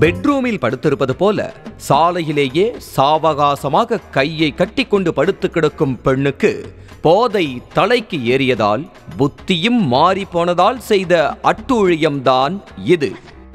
பெட்ரூமில் படுத்திருப்பது போல சாலையிலேயே சாவகாசமாக கையை கட்டிக்கொண்டு படுத்து கிடக்கும் பெண்ணுக்கு போதை தலைக்கு ஏறியதால் புத்தியும் மாறி போனதால் செய்த அட்டூழியம்தான் இது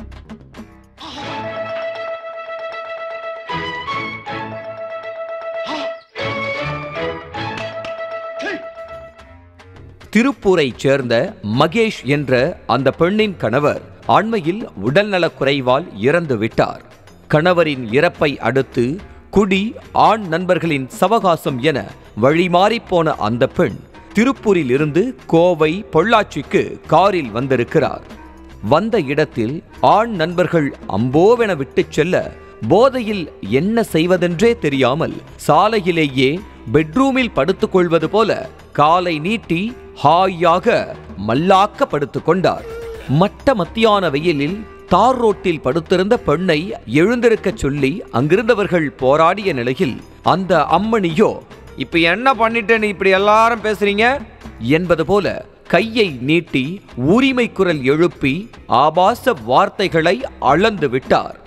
திருப்பூரைச் சேர்ந்த மகேஷ் என்ற அந்த பெண்ணின் கணவர் அண்மையில் உடல்நலக் குறைவால் இறந்து விட்டார் கணவரின் இறப்பை அடுத்து குடி ஆண் நண்பர்களின் சவகாசம் என வழிமாறிப் போன அந்த பெண் திருப்பூரில் இருந்து கோவை பொள்ளாச்சிக்கு காரில் வந்திருக்கிறார் வந்த இடத்தில் ஆண் நண்பர்கள் அம்போவென விட்டுச் செல்ல போதையில் என்ன செய்வதென்றே தெரியாமல் சாலையிலேயே பெட்ரூமில் படுத்துக் கொள்வது போல காலை நீட்டி ஹாயாக மல்லாக்க படுத்துக் கொண்டார் மட்ட மத்தியான வெயிலில் தார் ரோட்டில் படுத்திருந்த பெண்ணை எழுந்திருக்கச் சொல்லி அங்கிருந்தவர்கள் போராடிய நிலையில் அந்த அம்மணியோ இப்ப என்ன பண்ணிட்டேன்னு இப்படி எல்லாரும் பேசுறீங்க என்பது போல கையை நீட்டி உரிமை குரல் எழுப்பி ஆபாச வார்த்தைகளை அளந்து விட்டார்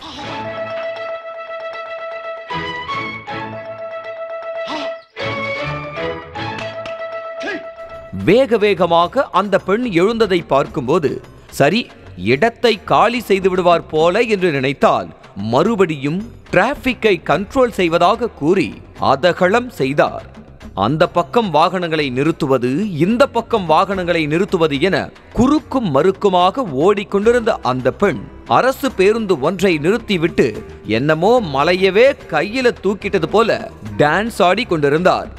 வேக வேகமாக அந்த பெண் எழுந்ததை பார்க்கும்போது சரி இடத்தை காலி செய்து விடுவார் போல என்று நினைத்தால் மறுபடியும் டிராபிக்கை கண்ட்ரோல் செய்வதாக கூறி அதகளம் செய்தார் அந்த பக்கம் வாகனங்களை நிறுத்துவது இந்த பக்கம் வாகனங்களை நிறுத்துவது என குறுக்கும் மறுக்குமாக ஓடிக்கொண்டிருந்த அந்த பெண் அரசு பேருந்து ஒன்றை நிறுத்திவிட்டு என்னமோ மலையவே கையில தூக்கிட்டது போல டான்ஸ் ஆடி கொண்டிருந்தார்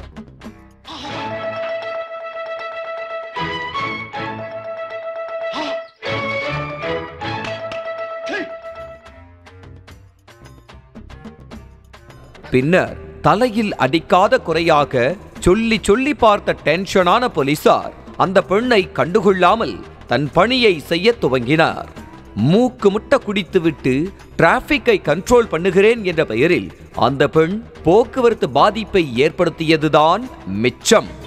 பின்னர் தலையில் அடிக்காத குறையாக சொல்லி சொல்லி பார்த்த டென்ஷனான போலீசார் அந்த பெண்ணை கண்டுகொள்ளாமல் தன் பணியை செய்ய துவங்கினார் மூக்கு முட்ட குடித்துவிட்டு டிராபிக்கை கண்ட்ரோல் பண்ணுகிறேன் என்ற பெயரில் அந்த பெண் போக்குவரத்து பாதிப்பை ஏற்படுத்தியதுதான் மிச்சம்